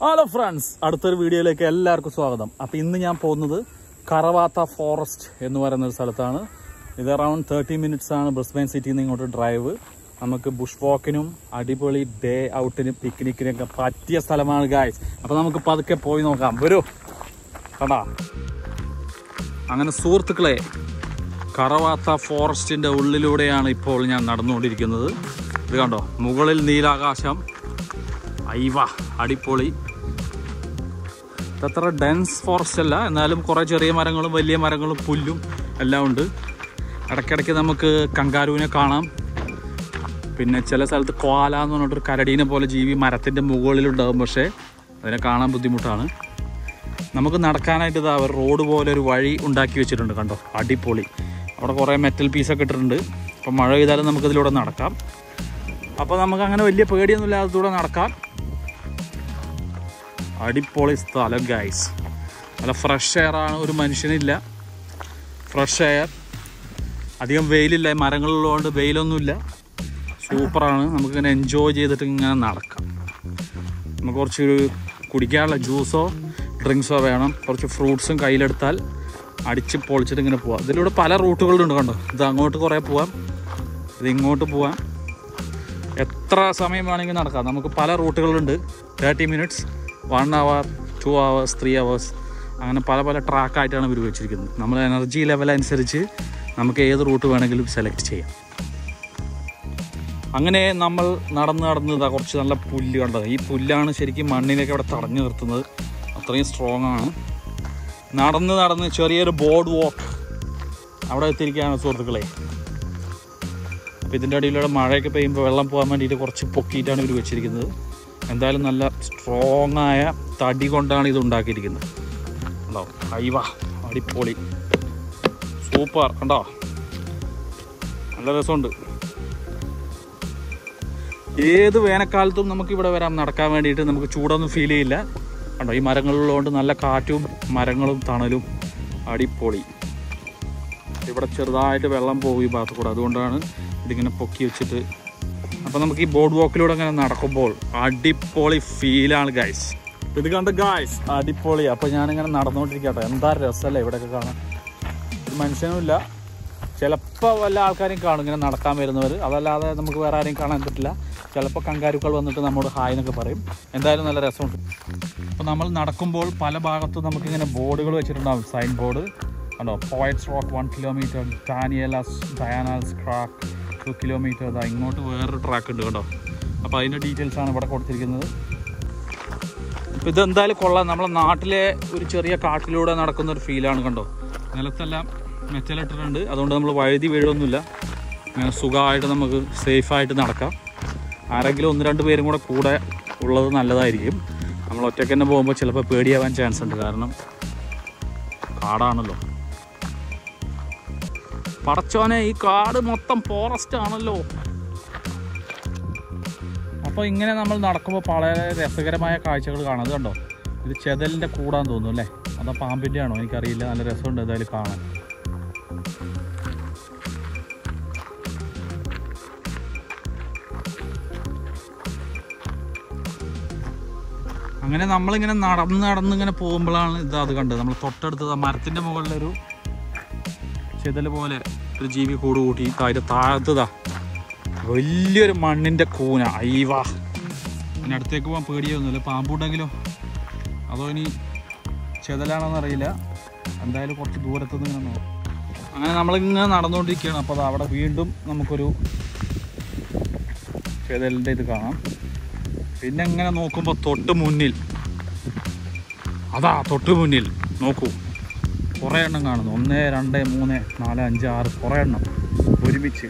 hello friends അടുത്തൊരു വീഡിയോയിലേക്ക് എല്ലാവർക്കും സ്വാഗതം അപ്പം ഇന്ന് ഞാൻ പോകുന്നത് കറവാത്ത ഫോറസ്റ്റ് എന്ന് പറയുന്ന ഒരു സ്ഥലത്താണ് ഇത് അറൌണ്ട് തേർട്ടി മിനിറ്റ്സ് ആണ് ബ്രിസ്ബൈൻ സിറ്റിയിൽ നിന്ന് ഇങ്ങോട്ട് ഡ്രൈവ് നമുക്ക് ബുഷ് വാക്കിനും അടിപൊളി ഡേ ഔട്ടിനും പിക്നിക്കിനും ഒക്കെ പറ്റിയ സ്ഥലമാണ് ഗായ്സ് അപ്പം നമുക്ക് പതുക്കെ പോയി നോക്കാം വരൂ കണ്ടാ അങ്ങനെ സുഹൃത്തുക്കളെ കറവാത്ത ഫോറസ്റ്റിന്റെ ഉള്ളിലൂടെയാണ് ഇപ്പോൾ ഞാൻ നടന്നുകൊണ്ടിരിക്കുന്നത് ഇത് കണ്ടോ മുകളിൽ നീലാകാശം അയ്വ അടിപൊളി ഇതത്ര ഡെൻസ് ഫോറസ്റ്റ് അല്ല എന്നാലും കുറേ ചെറിയ മരങ്ങളും വലിയ മരങ്ങളും പുല്ലും എല്ലാം ഉണ്ട് ഇടയ്ക്കിടയ്ക്ക് നമുക്ക് കങ്കാരുവിനെ കാണാം പിന്നെ ചില സ്ഥലത്ത് കോല എന്ന് പറഞ്ഞിട്ടൊരു കരടീനെ പോലെ ജീവി മരത്തിൻ്റെ മുകളിലുണ്ടാകും പക്ഷേ അതിനെ കാണാൻ ബുദ്ധിമുട്ടാണ് നമുക്ക് നടക്കാനായിട്ട് ഇതാ അവർ റോഡ് പോലെ ഒരു വഴി ഉണ്ടാക്കി വെച്ചിട്ടുണ്ട് കണ്ടോ അടിപൊളി അവിടെ കുറേ മെറ്റൽ പീസൊക്കെ ഇട്ടിട്ടുണ്ട് അപ്പോൾ മഴ പെയ്താലും നമുക്കിതിലൂടെ നടക്കാം അപ്പോൾ നമുക്ക് അങ്ങനെ വലിയ പേടിയൊന്നുമില്ല അതിലൂടെ നടക്കാം അടിപൊളി സ്ഥലം ഗൈസ് നല്ല ഫ്രഷ് എയർ ആണ് ഒരു മനുഷ്യനില്ല ഫ്രഷ് എയർ അധികം വെയിലില്ല മരങ്ങളുള്ളതുകൊണ്ട് വെയിലൊന്നുമില്ല സൂപ്പറാണ് നമുക്കിങ്ങനെ എൻജോയ് ചെയ്തിട്ട് ഇങ്ങനെ നടക്കാം നമുക്ക് കുറച്ച് കുടിക്കാനുള്ള ജ്യൂസോ ഡ്രിങ്ക്സോ വേണം കുറച്ച് ഫ്രൂട്ട്സും കയ്യിലെടുത്താൽ അടിച്ച് പൊളിച്ചിട്ട് ഇങ്ങനെ പോവാം ഇതിലൂടെ പല റൂട്ടുകളുണ്ട് കണ്ടോ ഇത് അങ്ങോട്ട് കുറേ പോവാം ഇത് ഇങ്ങോട്ട് പോവാം എത്ര സമയം വേണമെങ്കിൽ നടക്കാം നമുക്ക് പല റൂട്ടുകളുണ്ട് thirty minutes one hour two hours three hours അങ്ങനെ പല പല ട്രാക്കായിട്ടാണ് ഇവർ വെച്ചിരിക്കുന്നത് നമ്മൾ എനർജി ലെവൽ അനുസരിച്ച് നമുക്ക് ഏത് റൂട്ട് വേണമെങ്കിലും സെലക്ട് ചെയ്യാം അങ്ങനെ നമ്മൾ നടന്ന് നടന്ന് ഇതാ കുറച്ച് നല്ല പുല്ല് കണ്ടത് ഈ പുല്ലാണ് ശരിക്കും മണ്ണിനൊക്കെ അവിടെ തടഞ്ഞു നിർത്തുന്നത് അത്രയും സ്ട്രോങ് ആണ് നടന്ന് നടന്ന് ചെറിയൊരു ബോർഡ് വാക്ക് അവിടെ എത്തിയിരിക്കുകയാണ് സുഹൃത്തുക്കളെ അപ്പോൾ ഇതിൻ്റെ അടിയിലൂടെ മഴയൊക്കെ പെയ്യുമ്പോൾ വെള്ളം പോകാൻ വേണ്ടിയിട്ട് കുറച്ച് പൊക്കിയിട്ടാണ് ഇവർ വെച്ചിരിക്കുന്നത് എന്തായാലും നല്ല സ്ട്രോങ് ആയ തടി കൊണ്ടാണ് ഇത് ഉണ്ടാക്കിയിരിക്കുന്നത് കണ്ടോ അയ്വ അടിപൊളി സൂപ്പർ കണ്ടോ നല്ല രസമുണ്ട് ഏത് വേനൽക്കാലത്തും നമുക്ക് ഇവിടെ വരാം നടക്കാൻ വേണ്ടിയിട്ട് നമുക്ക് ചൂടൊന്നും ഫീൽ ചെയ്യില്ല കണ്ടോ ഈ മരങ്ങളുള്ളതുകൊണ്ട് നല്ല കാറ്റും മരങ്ങളും തണലും അടിപൊളി ഇവിടെ ചെറുതായിട്ട് വെള്ളം പോകും ഈ ഭാഗത്ത് കൂടെ അതുകൊണ്ടാണ് ഇതിങ്ങനെ പൊക്കി വെച്ചിട്ട് അപ്പോൾ നമുക്ക് ഈ ബോർഡ് വാക്കിലൂടെ അങ്ങനെ നടക്കുമ്പോൾ അടിപൊളി ഫീലാണ് ഗൈസ് ഇത് കണ്ട് ഗൈസ് അടിപൊളി അപ്പോൾ ഞാനിങ്ങനെ നടന്നുകൊണ്ടിരിക്കട്ടെ എന്താ രസമല്ലേ ഇവിടെയൊക്കെ കാണാൻ ഒരു മനുഷ്യനുമില്ല ചിലപ്പോൾ വല്ല ആൾക്കാരെയും കാണും ഇങ്ങനെ നടക്കാൻ വരുന്നവർ അതല്ലാതെ നമുക്ക് വേറെ ആരെയും കാണാൻ പറ്റില്ല ചിലപ്പോൾ കങ്കാരുക്കൾ വന്നിട്ട് നമ്മോട് ഹായ് എന്നൊക്കെ പറയും എന്തായാലും നല്ല രസമുണ്ട് അപ്പോൾ നമ്മൾ നടക്കുമ്പോൾ പല ഭാഗത്തും നമുക്കിങ്ങനെ ബോർഡുകൾ വെച്ചിട്ടുണ്ടാവും സൈൻ ബോർഡ് കണ്ടോ പോയറ്റ്സ് റോക്ക് വൺ കിലോമീറ്റർ ഡാനിയലാസ് ഡയാനാൽസ് ക്രാക്ക് ടു കിലോമീറ്റർ ഇതാ ഇങ്ങോട്ട് വേറൊരു ട്രാക്ക് ഉണ്ട് കേട്ടോ അപ്പോൾ അതിൻ്റെ ഡീറ്റെയിൽസ് ആണ് ഇവിടെ കൊടുത്തിരിക്കുന്നത് അപ്പോൾ ഇതെന്തായാലും കൊള്ളാം നമ്മളെ നാട്ടിലെ ഒരു ചെറിയ കാട്ടിലൂടെ നടക്കുന്ന ഒരു ഫീലാണ് കണ്ടോ നിലത്തെല്ലാം മെറ്റലിട്ടിട്ടുണ്ട് അതുകൊണ്ട് നമ്മൾ വഴുതി വീഴൊന്നുമില്ല അങ്ങനെ സുഖമായിട്ട് നമുക്ക് സേഫായിട്ട് നടക്കാം ആരെങ്കിലും ഒന്ന് രണ്ട് പേരും കൂടെ കൂടെ ഉള്ളത് നല്ലതായിരിക്കും നമ്മൾ ഒറ്റയ്ക്ക് തന്നെ പോകുമ്പോൾ ചിലപ്പോൾ പേടിയാവാൻ ചാൻസ് ഉണ്ട് കാരണം കാടാണല്ലോ പടച്ചോനെ ഈ കാട് മൊത്തം ഫോറസ്റ്റ് ആണല്ലോ അപ്പോൾ ഇങ്ങനെ നമ്മൾ നടക്കുമ്പോൾ വളരെ രസകരമായ കാഴ്ചകൾ കാണാം അത് കണ്ടോ ഇത് ചെതലിൻ്റെ കൂടാന്ന് തോന്നുന്നു അല്ലേ അതോ പാമ്പിൻ്റെ ആണോ എനിക്കറിയില്ല നല്ല രസമുണ്ട് എന്തായാലും കാണാൻ അങ്ങനെ നമ്മളിങ്ങനെ നടന്ന് നടന്ന് ഇങ്ങനെ പോകുമ്പോഴാണ് ഇത് അത് കണ്ടത് നമ്മൾ തൊട്ടടുത്ത് മരത്തിൻ്റെ മുകളിലൊരു ചെതൽ പോലെ ഒരു ജീവി കൂട് കൂട്ടി അതിൻ്റെ താഴത്തതാ വലിയൊരു മണ്ണിൻ്റെ കൂന അയ്യവാ പിന്നെ അടുത്തേക്ക് പോകാൻ പേടിയൊന്നുമില്ല പാമ്പുണ്ടെങ്കിലോ അതോ ഇനി ചെതലാണോന്ന് അറിയില്ല എന്തായാലും കുറച്ച് ദൂരത്തു നിന്ന് ഇങ്ങനെ നോക്കും അങ്ങനെ നമ്മളിങ്ങനെ നടന്നുകൊണ്ടിരിക്കുകയാണ് അപ്പോൾ അത് അവിടെ വീണ്ടും നമുക്കൊരു ചെതലിൻ്റെ ഇത് കാണാം പിന്നെ ഇങ്ങനെ നോക്കുമ്പോൾ തൊട്ട് മുന്നിൽ അതാ തൊട്ട് മുന്നിൽ നോക്കൂ കുറേ എണ്ണം കാണുന്നു ഒന്ന് രണ്ട് മൂന്ന് നാല് അഞ്ച് ആറ് കുറേ എണ്ണം ഒരുമിച്ച്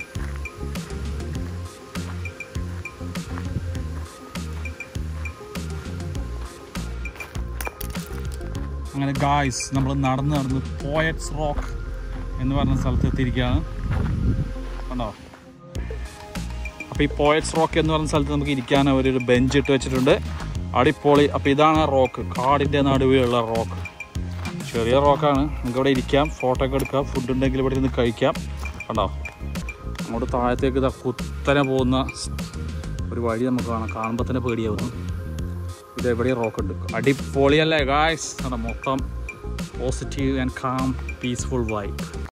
അങ്ങനെ ഗായ്സ് നമ്മൾ നടന്ന് നടന്ന് പോയറ്റ്സ് റോക്ക് എന്ന് പറഞ്ഞ സ്ഥലത്ത് എത്തിയിരിക്കുകയാണ് കണ്ടോ അപ്പോൾ ഈ പോയറ്റ്സ് റോക്ക് എന്ന് പറഞ്ഞ സ്ഥലത്ത് നമുക്ക് ഇരിക്കാൻ അവരൊരു ബെഞ്ച് ഇട്ട് വെച്ചിട്ടുണ്ട് അടിപൊളി അപ്പോൾ ഇതാണ് റോക്ക് കാടിൻ്റെ നടുവിലുള്ള റോക്ക് ചെറിയ റോക്കാണ് നമുക്ക് ഇവിടെ ഇരിക്കാം ഫോട്ടോ ഒക്കെ എടുക്കാം ഫുഡ് ഉണ്ടെങ്കിൽ ഇവിടെ ഇരുന്ന് കഴിക്കാം കണ്ടോ അങ്ങോട്ട് താഴത്തേക്ക് ഇതാ കുത്തനെ പോകുന്ന ഒരു വഴി നമുക്ക് കാണാം കാണുമ്പോൾ തന്നെ പേടിയാവുന്നു ഇത് എവിടെ റോക്ക് ഉണ്ട് അടിപൊളിയല്ലേ ഗായ്സ് മൊത്തം positive and calm peaceful vibe